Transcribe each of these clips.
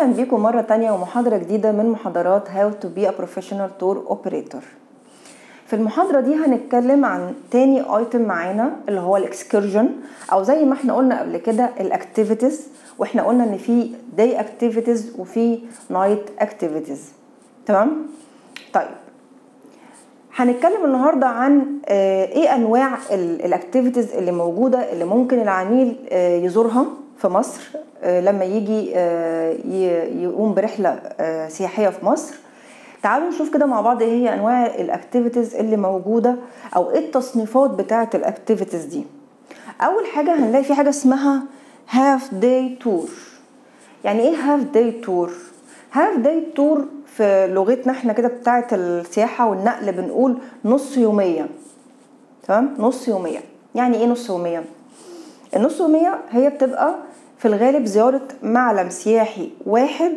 بيكم مرة تانية ومحاضرة جديدة من محاضرات How to be a professional tour operator في المحاضرة دي هنتكلم عن تاني ايتم معانا اللي هو الاكسكرجن او زي ما احنا قلنا قبل كده الاكتيفيتيز واحنا قلنا ان في day activities وفي night activities تمام طيب هنتكلم النهارده عن ايه انواع الاكتيفيتيز اللي موجوده اللي ممكن العميل يزورها في مصر لما يجي يقوم برحله سياحيه في مصر تعالوا نشوف كده مع بعض ايه هي انواع الاكتيفيتيز اللي موجوده او ايه التصنيفات بتاعه الاكتيفيتيز دي اول حاجه هنلاقي في حاجه اسمها هاف داي تور يعني ايه هاف داي تور هاف داي تور في لغتنا احنا كده بتاعه السياحه والنقل بنقول نص يوميه تمام نص يوميه يعني ايه نص يوميه النص يوميه هي بتبقى في الغالب زياره معلم سياحي واحد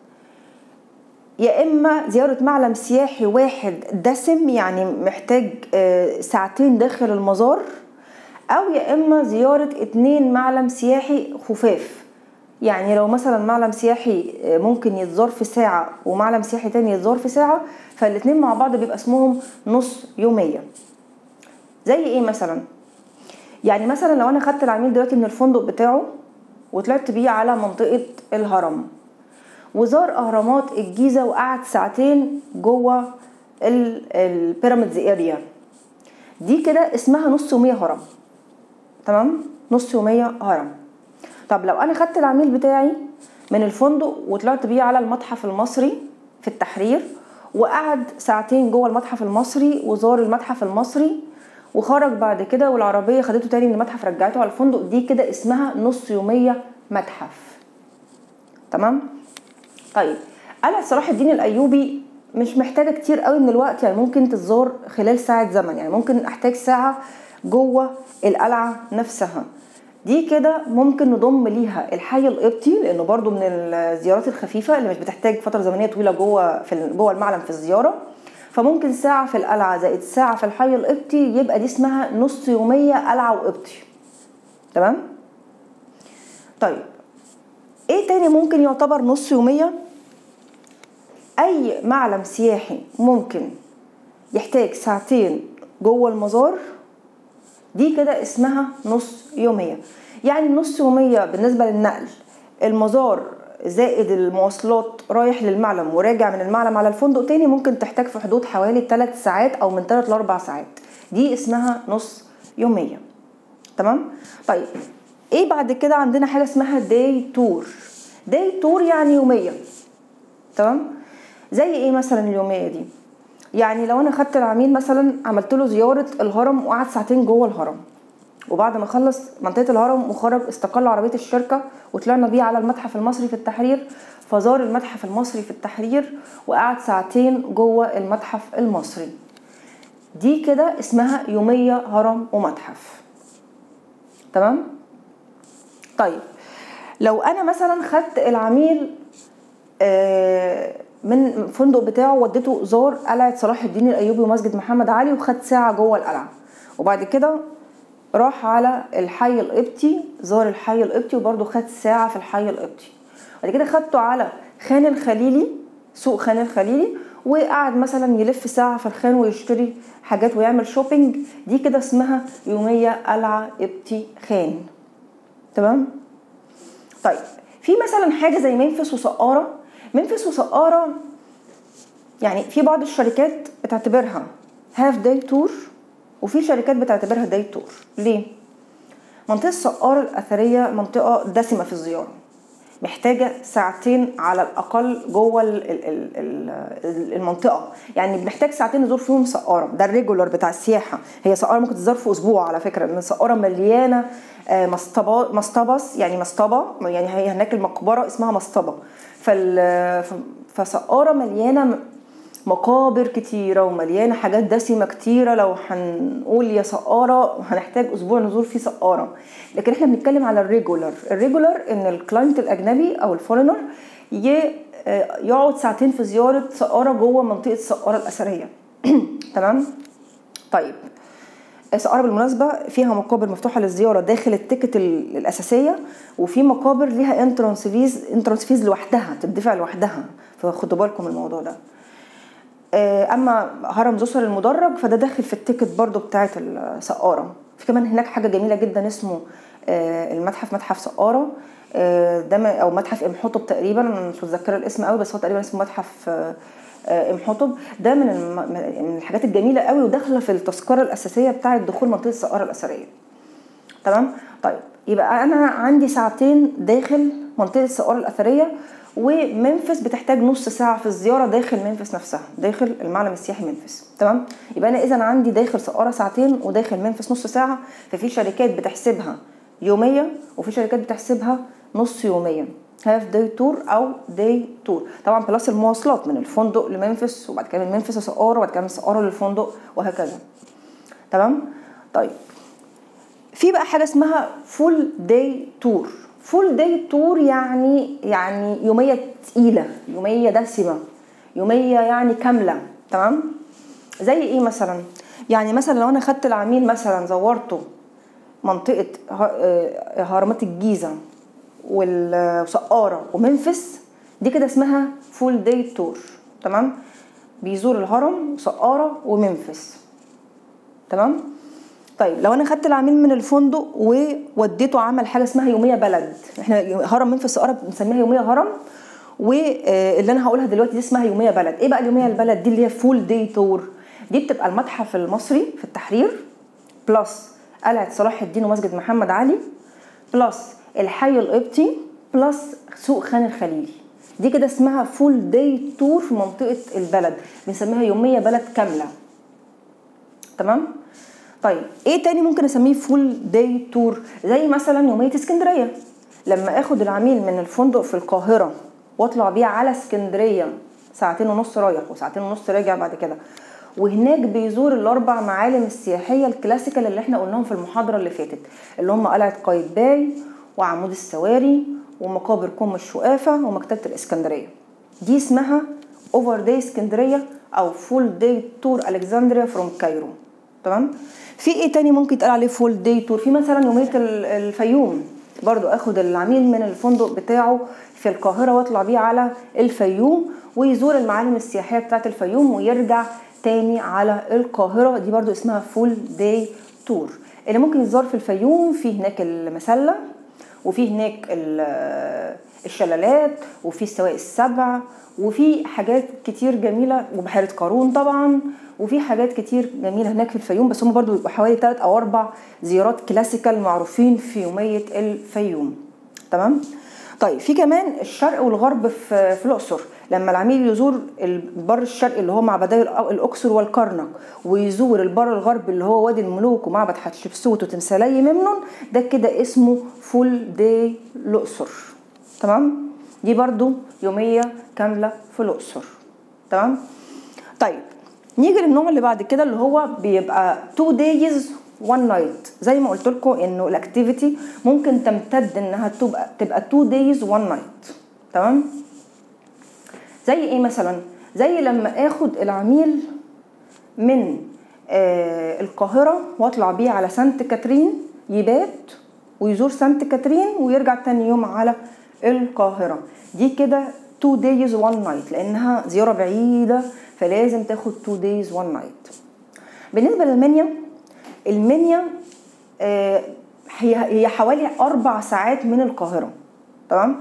يا اما زياره معلم سياحي واحد دسم يعني محتاج ساعتين داخل المزار او يا اما زياره اتنين معلم سياحي خفاف يعني لو مثلا معلم سياحي ممكن يتزار في ساعة ومعلم سياحي تاني يتزار في ساعة فالاتنين مع بعض بيبقى اسمهم نص يومية زي ايه مثلا يعني مثلا لو انا خدت العميل دلوقتي من الفندق بتاعه وطلعت بيه على منطقة الهرم وزار اهرامات الجيزة وقعد ساعتين جوه البيراميدز اريا دي كده اسمها نص يومية هرم تمام نص يومية هرم طب لو انا خدت العميل بتاعي من الفندق وطلعت بيه على المتحف المصري في التحرير وقعد ساعتين جوه المتحف المصري وزار المتحف المصري وخرج بعد كده والعربيه خدته تاني من المتحف رجعته على الفندق دي كده اسمها نص يوميه متحف تمام طيب قلعه صلاح الدين الايوبي مش محتاجه كتير قوي من الوقت يعني ممكن تتزار خلال ساعه زمن يعني ممكن احتاج ساعه جوه القلعه نفسها دي كده ممكن نضم ليها الحي القبطي لانه برضو من الزيارات الخفيفه اللي مش بتحتاج فتره زمنيه طويله جوه في جوه المعلم في الزياره فممكن ساعه في القلعه زائد ساعه في الحي القبطي يبقى دي اسمها نص يوميه قلعه وقبطي تمام طيب ايه تاني ممكن يعتبر نص يوميه اي معلم سياحي ممكن يحتاج ساعتين جوه المزار دي كده اسمها نص يوميه يعني نص يوميه بالنسبه للنقل المزار زائد المواصلات رايح للمعلم وراجع من المعلم على الفندق تاني ممكن تحتاج في حدود حوالي 3 ساعات او من 3 ل 4 ساعات دي اسمها نص يوميه تمام طيب ايه بعد كده عندنا حاجه اسمها داي تور داي تور يعني يوميه تمام زي ايه مثلا اليوميه دي يعني لو انا خدت العميل مثلا عملت له زياره الهرم وقعد ساعتين جوه الهرم وبعد ما خلص منطقه الهرم وخرج استقل عربيه الشركه وطلعنا بيه على المتحف المصري في التحرير فزار المتحف المصري في التحرير وقعد ساعتين جوه المتحف المصري دي كده اسمها يوميه هرم ومتحف تمام طيب لو انا مثلا خدت العميل آه من الفندق بتاعه وديته زار قلعه صلاح الدين الايوبي ومسجد محمد علي وخد ساعه جوه القلعه وبعد كده راح على الحي القبطي زار الحي القبطي وبرده خد ساعه في الحي القبطي بعد كده خدته على خان الخليلي سوق خان الخليلي وقعد مثلا يلف ساعه في الخان ويشتري حاجات ويعمل شوبينج دي كده اسمها يوميه قلعه قبطي خان تمام طيب في مثلا حاجه زي منفس وسقاره منفس وسقارة يعني في بعض الشركات بتعتبرها هاف داي تور وفي شركات بتعتبرها داي تور ليه؟ منطقة سقارة الأثرية منطقة دسمة في الزيارة محتاجة ساعتين على الأقل جوه المنطقة يعني بنحتاج ساعتين نزور فيهم سقارة ده الريجولار بتاع السياحة هي سقارة ممكن تزار في أسبوع على فكرة لأن سقارة مليانة مصطبة يعني مصطبة يعني هي هناك المقبرة اسمها مصطبة فسقارة مليانة مقابر كتيرة ومليانة حاجات دسمة كتيرة لو هنقول يا سقارة هنحتاج أسبوع نزور فيه سقارة لكن احنا بنتكلم على الريجولر الريجولر إن الكلاينت الأجنبي أو الفورينر يقعد ساعتين في زيارة سقارة جوه منطقة سقارة الأثرية تمام طيب سقارة بالمناسبة فيها مقابر مفتوحة للزيارة داخل التيكت ال- الأساسية وفي مقابر ليها انترانس فيز انترانس فيز لوحدها تدفع لوحدها فخدوا بالكم من الموضوع ده آه، اما هرم زوسر المدرج فده داخل في التيكت برضو بتاعه السقاره في كمان هناك حاجه جميله جدا اسمه آه، المتحف متحف سقاره آه، ده م- او متحف ام حطب تقريبا انا مش متذكره الاسم قوي بس هو تقريبا اسمه متحف آه، آه، ام حطب ده من الم- من الحاجات الجميله قوي وداخله في التذكره الاساسيه بتاعه دخول منطقه السقاره الاثريه تمام طيب يبقى انا عندي ساعتين داخل منطقه السقاره الاثريه ومنفس بتحتاج نص ساعه في الزياره داخل منفس نفسها داخل المعلم السياحي منفس تمام يبقى انا اذا عندي داخل سقاره ساعتين وداخل منفس نص ساعه ففي شركات بتحسبها يوميه وفي شركات بتحسبها نص يوميا هاف داي تور او داي تور طبعا بلس المواصلات من الفندق لمنفس وبعد كده من منفس لسقاره وبعد كده من سقاره للفندق وهكذا تمام طيب في بقى حاجه اسمها فول داي تور فول داي تور يعني يعني يوميه تقيله يوميه دسمه يوميه يعني كامله تمام زي ايه مثلا يعني مثلا لو انا خدت العميل مثلا زورته منطقه ه- آه، هرمات الجيزه والسقاره ومنفس دي كده اسمها فول داي تور تمام بيزور الهرم سقاره ومنفس تمام طيب لو انا خدت العميل من الفندق ووديته عمل حاجه اسمها يوميه بلد احنا هرم منفس سقاره بنسميها يوميه هرم واللي انا هقولها دلوقتي دي اسمها يوميه بلد ايه بقى اليوميه البلد دي اللي هي فول داي تور دي بتبقى المتحف المصري في التحرير بلس قلعه صلاح الدين ومسجد محمد علي بلس الحي القبطي بلس سوق خان الخليلي دي كده اسمها فول داي تور في منطقه البلد بنسميها يوميه بلد كامله تمام طيب ايه تاني ممكن اسميه فول داي تور زي مثلا يوميه اسكندريه لما اخد العميل من الفندق في القاهره واطلع بيه على اسكندريه ساعتين ونص رايح وساعتين ونص راجع بعد كده وهناك بيزور الاربع معالم السياحيه الكلاسيكال اللي احنا قلناهم في المحاضره اللي فاتت اللي هم قلعه قايتباي وعمود السواري ومقابر كم الشقافه ومكتبه الاسكندريه دي اسمها اوفر داي اسكندريه او فول داي تور الكسندريا فروم كايرو تمام في ايه تاني ممكن يتقال عليه فول داي تور في مثلا يوميه ال- الفيوم برضو اخد العميل من الفندق بتاعه في القاهره واطلع بيه على الفيوم ويزور المعالم السياحيه بتاعه الفيوم ويرجع تاني على القاهره دي برضو اسمها فول داي تور اللي ممكن يزار في الفيوم في هناك المسله وفي هناك ال- الشلالات وفي السواق السبع وفي حاجات كتير جميله وبحيره قارون طبعا وفي حاجات كتير جميله هناك في الفيوم بس هم برضو بيبقوا حوالي 3 او 4 زيارات كلاسيكال معروفين في يوميه الفيوم تمام طيب في كمان الشرق والغرب في في الاقصر لما العميل يزور البر الشرقي اللي هو معبدي الأ- الاقصر والكرنك ويزور البر الغربي اللي هو وادي الملوك ومعبد حتشبسوت وتمثالي ممنون ده كده اسمه فول داي الاقصر تمام دي برضو يوميه كامله في الاقصر تمام طيب نيجي للنوع اللي بعد كده اللي هو بيبقى 2 دايز 1 نايت زي ما قلت لكم انه الاكتيفيتي ممكن تمتد انها تبقى تبقى 2 دايز 1 نايت تمام زي ايه مثلا زي لما اخد العميل من آه القاهرة واطلع بيه على سانت كاترين يبات ويزور سانت كاترين ويرجع تاني يوم على القاهرة دي كده 2 days 1 night لانها زيارة بعيدة فلازم تاخد 2 days 1 night بالنسبة للمنيا المنيا آه هي هي حوالي أربع ساعات من القاهرة تمام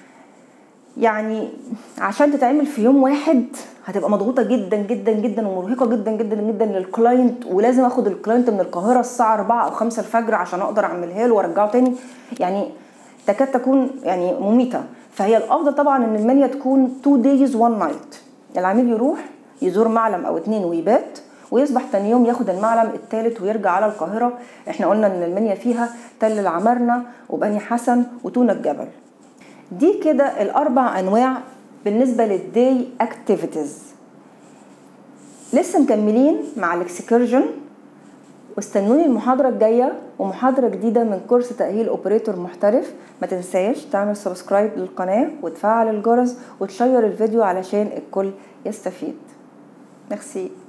يعني عشان تتعمل في يوم واحد هتبقى مضغوطه جدا جدا جدا ومرهقه جدا جدا جدا للكلاينت ولازم اخد الكلاينت من القاهره الساعه 4 او 5 الفجر عشان اقدر اعملها له وارجعه تاني يعني تكاد تكون يعني مميته فهي الافضل طبعا ان المنيا تكون 2 دايز 1 نايت العميل يروح يزور معلم او اتنين ويبات ويصبح تاني يوم ياخد المعلم التالت ويرجع على القاهره احنا قلنا ان المنيا فيها تل العمارنه وبني حسن وتونه الجبل دي كده الاربع انواع بالنسبه للداي اكتيفيتيز لسه مكملين مع الاكسكرجن واستنوني المحاضرة الجاية ومحاضرة جديدة من كورس تأهيل اوبريتور محترف ما تنساش تعمل سبسكرايب للقناة وتفعل الجرس وتشير الفيديو علشان الكل يستفيد ميرسي